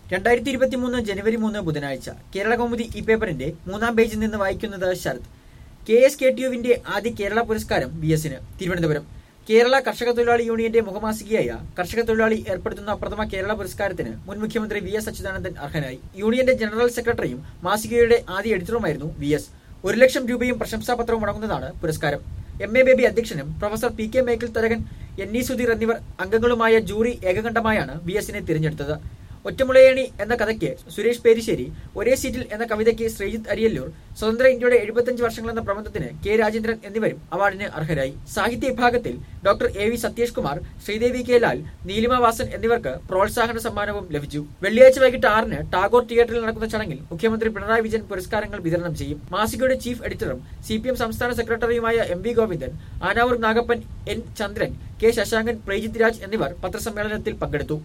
രണ്ടായിരത്തി ഇരുപത്തി മൂന്ന് ജനുവരി മൂന്ന് ബുധനാഴ്ച കേരള കൗമുദി ഈ പേപ്പറിന്റെ മൂന്നാം പേജിൽ നിന്ന് വായിക്കുന്നത് Sarath K S K T യുവിന്റെ ആദ്യ കേരള പുരസ്കാരം വി എസിന് തിരുവനന്തപുരം കേരള കർഷക തൊഴിലാളി യൂണിയന്റെ മുഖമാസികയായ കർഷക തൊഴിലാളി ഏർപ്പെടുത്തുന്ന പ്രഥമ കേരള പുരസ്കാരത്തിന് മുൻ മുഖ്യമന്ത്രി വി എസ് അച്യുതാനന്ദൻ അർഹനായി യൂണിയന്റെ ജനറൽ സെക്രട്ടറിയും മാസികയുടെ ആദ്യ എഡിറ്ററുമായിരുന്നു വി എസ് ഒരു ലക്ഷം രൂപയും പ്രശംസാപത്രവും അടങ്ങുന്നതാണ് പുരസ്കാരം എം എ ബേബി അധ്യക്ഷനും professor P K Michael Tharakan N E Sudheer എന്നിവർ അംഗങ്ങളുമായ ജൂറി ഏകകണ്ഠമായാണ് വി എസിനെ തിരഞ്ഞെടുത്തത് ഒറ്റമുളയേണി എന്ന കഥയ്ക്ക് സുരേഷ് പേരിശ്ശേരി ഒരേ സീറ്റിൽ എന്ന കവിതയ്ക്ക് ശ്രീജിത്ത് അരിയല്ലൂർ സ്വതന്ത്ര ഇന്ത്യയുടെ എഴുപത്തിയഞ്ച് വർഷങ്ങൾ എന്ന പ്രബന്ധത്തിന് കെ രാജേന്ദ്രൻ എന്നിവരും അവാർഡിന് അർഹരായി സാഹിത്യ വിഭാഗത്തിൽ doctor A V Satheesh Kumar Sreedevi K Lal Neelima Vasan എന്നിവർക്ക് പ്രോത്സാഹന സമ്മാനവും ലഭിച്ചു വെള്ളിയാഴ്ച വൈകിട്ട് ആറിന് ടാഗോർ തിയേറ്ററിൽ നടക്കുന്ന ചടങ്ങിൽ മുഖ്യമന്ത്രി പിണറായി വിജയൻ പുരസ്കാരങ്ങൾ വിതരണം ചെയ്യും മാസികയുടെ ചീഫ് എഡിറ്ററും സി പി എം സംസ്ഥാന സെക്രട്ടറിയുമായ M V Govindan Anavoor Nagappan N Chandran K Sasankan Prejith Raj എന്നിവർ പത്രസമ്മേളനത്തിൽ പങ്കെടുത്തു